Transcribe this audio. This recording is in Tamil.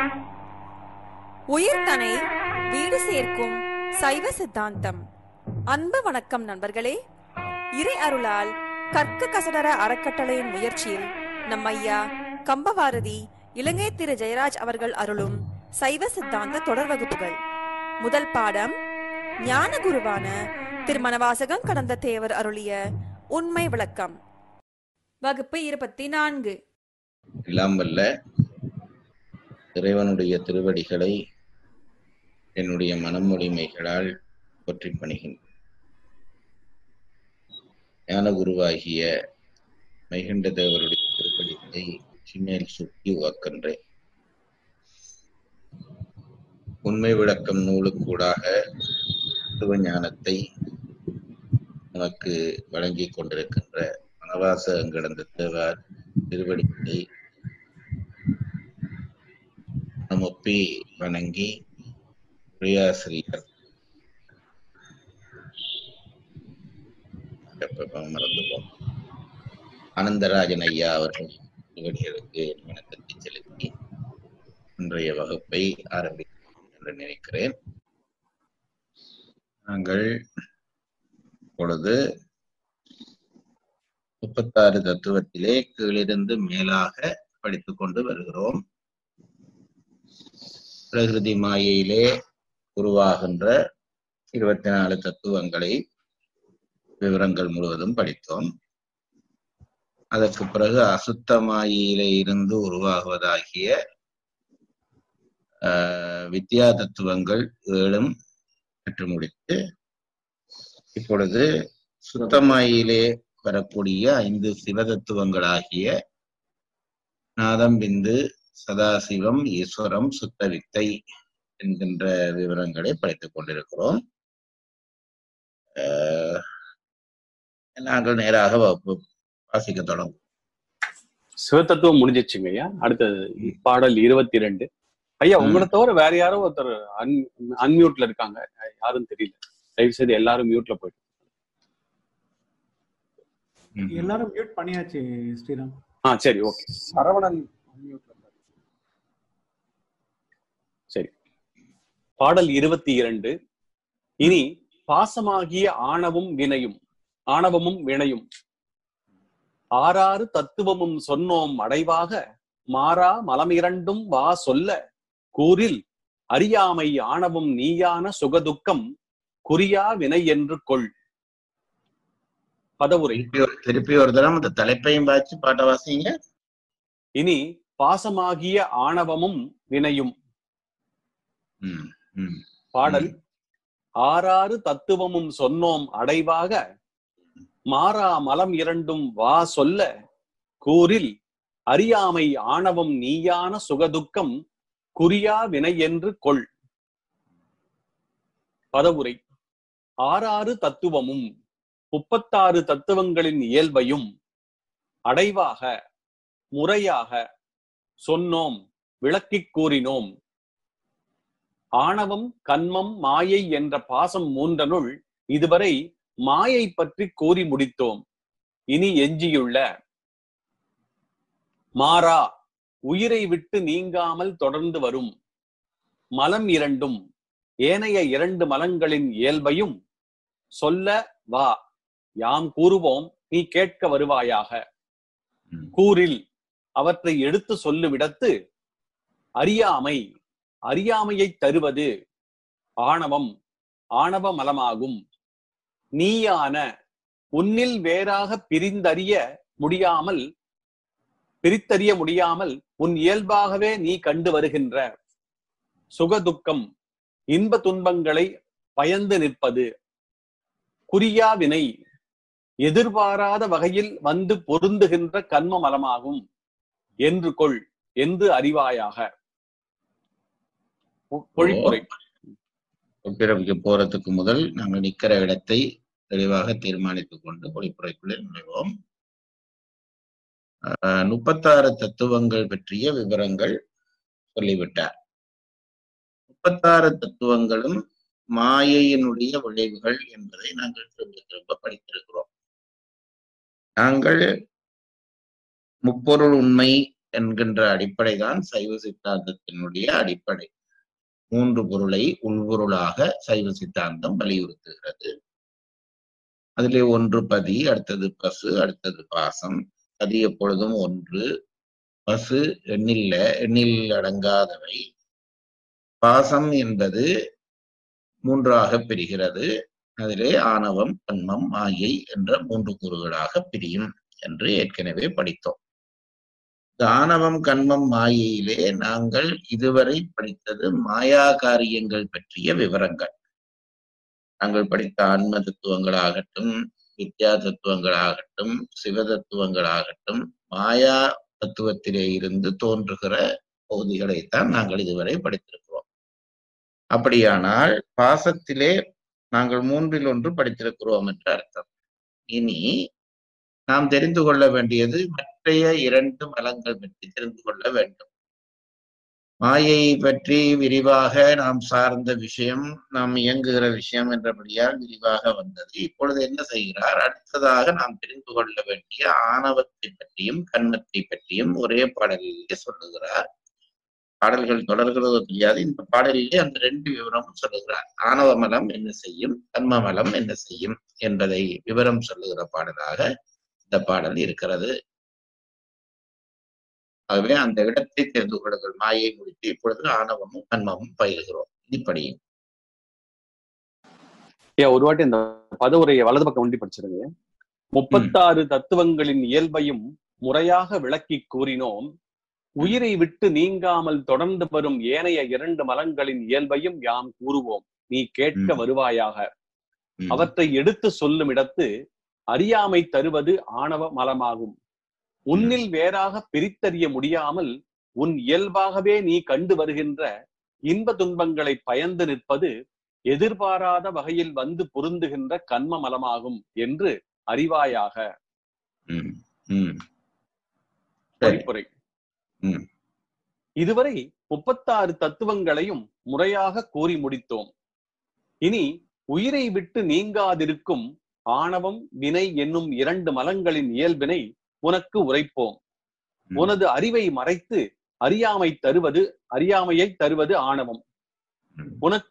உயிர்தனை வீடு சேர்க்கும் சைவ சித்தாந்தம் அன்பு வணக்கம் நண்பர்களே இறை அருளால் கற்க கசடர அறக்கட்டளையின் முயற்சியில் நம் ஐயா கம்பவாரதி இலங்கை திரு ஜெயராஜ் அவர்கள் அருளும் சைவ சித்தாந்த தொடர் வகுப்புகள் முதல் பாடம் ஞான குருவான திருமணவாசகம் கடந்த தேவர் அருளிய உண்மை விளக்கம் வகுப்பு இருபத்தி நான்கு எல்லாம் வல்ல இறைவனுடைய திருவடிகளை என்னுடைய மனமொழிமைகளால் போற்றி பணிகின்றேன் ஞான குருவாகிய மைகண்ட தேவருடைய திருப்படிகளை சிமேல் சுற்றி உவக்கின்றேன் உண்மை விளக்கம் நூலுக்கூடாக தத்துவ ஞானத்தை நமக்கு வழங்கிக் கொண்டிருக்கின்ற வனவாசம் கடந்த தேவார் திருவடிகளை நமொப்பி வணங்கி உரையாசிரியர் எப்ப மறந்துவோம் ஆனந்தராஜன் ஐயா அவர்கள் திருவடிகளுக்கு வணக்கத்தை செலுத்தி இன்றைய வகுப்பை ஆரம்பிக்கலாம் என்று நினைக்கிறேன் நாங்கள் இப்பொழுது முப்பத்தாறு தத்துவத்திலே கீழிருந்து மேலாக படித்துக் கொண்டு வருகிறோம் பிரகிருதி மாயையிலே உருவாகின்ற இருபத்தி நாலு தத்துவங்களை விவரங்கள் முழுவதும் படித்தோம் அதற்கு பிறகு அசுத்த மாயையிலே இருந்து உருவாகுவதாகிய ஆஹ், வித்யா தத்துவங்கள் ஏழும் கற்று முடித்து இப்பொழுது சுத்தமாயிலே வரக்கூடிய ஐந்து சிவதத்துவங்களாகிய நாதம் பிந்து சதாசிவம் ஈஸ்வரம் சுத்த வித்தை என்கின்ற விவரங்களை படித்துக் கொண்டிருக்கிறோம் ஆஹ், நாங்கள் நேராக வகுப்பு வாசிக்க தொடங்கும் சிவத்தத்துவம் முடிஞ்சிச்சுங்க ஐயா அடுத்தது பாடல் இருபத்தி ரெண்டு ஐயா ம். உங்களை தவிர வேற யாரோ ஒருத்தர் அன் அன்மியூட்ல இருக்காங்க யாரும் தெரியல தயவு செய்து எல்லாரும் மியூட்ல போயிட்டு எல்லாரும் மியூட் பண்ணியாச்சு ஸ்ரீராம் ஆ சரி ஓகே சரவணன் unmute ல இருந்தாரு. சரி பாடல் இருபத்தி இரண்டு இனி பாசமாகிய ஆணவம் வினையும் ஆணவமும் வினையும் ஆறாறு தத்துவமும் சொன்னோம் அடைவாக மாறா மலமிரண்டும் வா சொல்ல கூறில் அறியாமை ஆணவம் நீயான சுகதுக்கம் குறியா வினை என்று கொள் பதவுரை திருப்பி ஒரு- திருப்பி ஒரு தரம் அந்த தலைப்பையும் வாசி பாட்ட வாசிங்க இனி பாசமாகிய ஆணவமும் வினையும் ம், ம், பாடல் ஆறாறு தத்துவமும் சொன்னோம் அடைவாக மாறா மலம் இரண்டும் வா சொல்ல கூறில் அறியாமை ஆணவம் நீயான சுகதுக்கம் குறியா வினை என்று கொள் பதவுரை ஆறாறு தத்துவமும் முப்பத்தாறு தத்துவங்களின் இயல்பையும் அடைவாக முறையாக சொன்னோம் விளக்கிக் கூறினோம் ஆணவம் கன்மம் மாயை என்ற பாசம் மூன்றனுள் இதுவரை மாயை பற்றி கூறி முடித்தோம் இனி எஞ்சியுள்ள மாறா உயிரை விட்டு நீங்காமல் தொடர்ந்து வரும் மலம் இரண்டும் ஏனைய இரண்டு மலங்களின் இயல்பையும் சொல்ல வா யாம் கூறுவோம் நீ கேட்க வருவாயாக ம். கூறில் அவற்றை எடுத்து சொல்லுவிடத்து அறியாமை அறியாமையை தருவது ஆணவம் ஆணவ மலமாகும் நீயான உன்னில் வேறாக பிரிந்தறிய முடியாமல் பிரித்தறிய முடியாமல் உன் இயல்பாகவே நீ கண்டு வருகின்ற சுகதுக்கம் இன்ப துன்பங்களை பயந்து நிற்பது குறியா வினை எதிர்பாராத வகையில் வந்து பொருந்துகின்ற கர்ம மலமாகும் என்று கொள் என்று அறிவாயாக பொ- பொழிப்புரை ஒப்பிரமிக்க போறதுக்கு முதல் நாங்கள் நிக்கிற இடத்தை தெளிவாக தீர்மானித்துக் கொண்டு ஒளிப்புறைக்குள்ளே நுழைவோம் ஆஹ் முப்பத்தாறு தத்துவங்கள் பற்றிய விவரங்கள் சொல்லிவிட்டார் முப்பத்தாறு தத்துவங்களும் மாயையினுடைய விளைவுகள் என்பதை நாங்கள் திரும்ப திரும்ப படித்திருக்கிறோம் நாங்கள் முப்பொருள் உண்மை என்கின்ற அடிப்படை தான் சைவ சித்தாந்தத்தினுடைய அடிப்படை மூன்று பொருளை உள்பொருளாக சைவ சித்தாந்தம் வலியுறுத்துகிறது அதிலே ஒன்று பதி அடுத்தது பசு அடுத்தது பாசம் பதி எப்பொழுதும் ஒன்று பசு எண்ணில்ல எண்ணில் அடங்காதவை பாசம் என்பது மூன்றாக பிரிகிறது அதிலே ஆணவம் கண்மம் மாயை என்ற மூன்று கூறுகளாக பிரியும் என்று ஏற்கனவே படித்தோம் இந்த ஆணவம் கண்மம் மாயையிலே நாங்கள் இதுவரை படித்தது மாயா காரியங்கள் பற்றிய விவரங்கள் நாங்கள் படித்த ஆன்ம தத்துவங்களாகட்டும் வித்யா தத்துவங்களாகட்டும் சிவ தத்துவங்களாகட்டும் மாயா தத்துவத்திலே இருந்து தோன்றுகிற பகுதிகளைத்தான் நாங்கள் இதுவரை படித்திருக்கிறோம் அப்படியானால் பாசத்திலே நாங்கள் மூன்றில் ஒன்று படித்திருக்கிறோம் என்று அர்த்தம் இனி நாம் தெரிந்து கொள்ள வேண்டியது மற்றைய இரண்டு மலங்கள் பற்றி தெரிந்து கொள்ள வேண்டும் மாயை பற்றி விரிவாக நாம் சார்ந்த விஷயம் நாம் இயங்குகிற விஷயம் என்றபடியால் விரிவாக வந்தது இப்பொழுது என்ன செய்கிறார் அடுத்ததாக நாம் தெரிந்து கொள்ள வேண்டிய ஆணவத்தை பற்றியும் கண்மத்தை பற்றியும் ஒரே பாடலிலே சொல்லுகிறார் பாடல்கள் தொடர்கிறதோ தெரியாது இந்த பாடலிலே அந்த ரெண்டு விவரமும் சொல்லுகிறார் ஆணவ மலம் என்ன செய்யும் கண்ம மலம் என்ன செய்யும் என்பதை விவரம் சொல்லுகிற பாடலாக இந்த பாடல் இருக்கிறது ஆகவே அந்த இடத்தை தெரிந்து கொள்ளுங்கள் மாயை முடித்து இப்பொழுது ஆணவமும் கண்மமும் பயில்கிறோம் இப்படி ஏன் ஒரு வாட்டி இந்த பதவுரையை வலது பக்கம் ஒண்டி படிச்சிருங்க முப்பத்தாறு தத்துவங்களின் இயல்பையும் முறையாக விளக்கி கூறினோம் உயிரை விட்டு நீங்காமல் தொடர்ந்து வரும் ஏனைய இரண்டு மலங்களின் இயல்பையும் யாம் கூறுவோம் நீ கேட்க ம். வருவாயாக ம், அவற்றை எடுத்து சொல்லும் இடத்து அறியாமை தருவது ஆணவ மலமாகும் உன்னில் வேறாக பிரித்தறிய முடியாமல் உன் இயல்பாகவே நீ கண்டு வருகின்ற இன்ப துன்பங்களை பயந்து நிற்பது எதிர்பாராத வகையில் வந்து பொருந்துகின்ற கண்ம மலமாகும் என்று அறிவாயாக ம், ம். சரி மதிப்புரை ம். இதுவரை முப்பத்தாறு தத்துவங்களையும் முறையாக கூறி முடித்தோம் இனி உயிரை விட்டு நீங்காதிருக்கும் ஆணவம் வினை என்னும் இரண்டு மலங்களின் இயல்பினை உனக்கு உரைப்போம் ம். உனது அறிவை மறைத்து அறியாமை தருவது அறியாமையை தருவது ஆணவம் ம். உனக்கு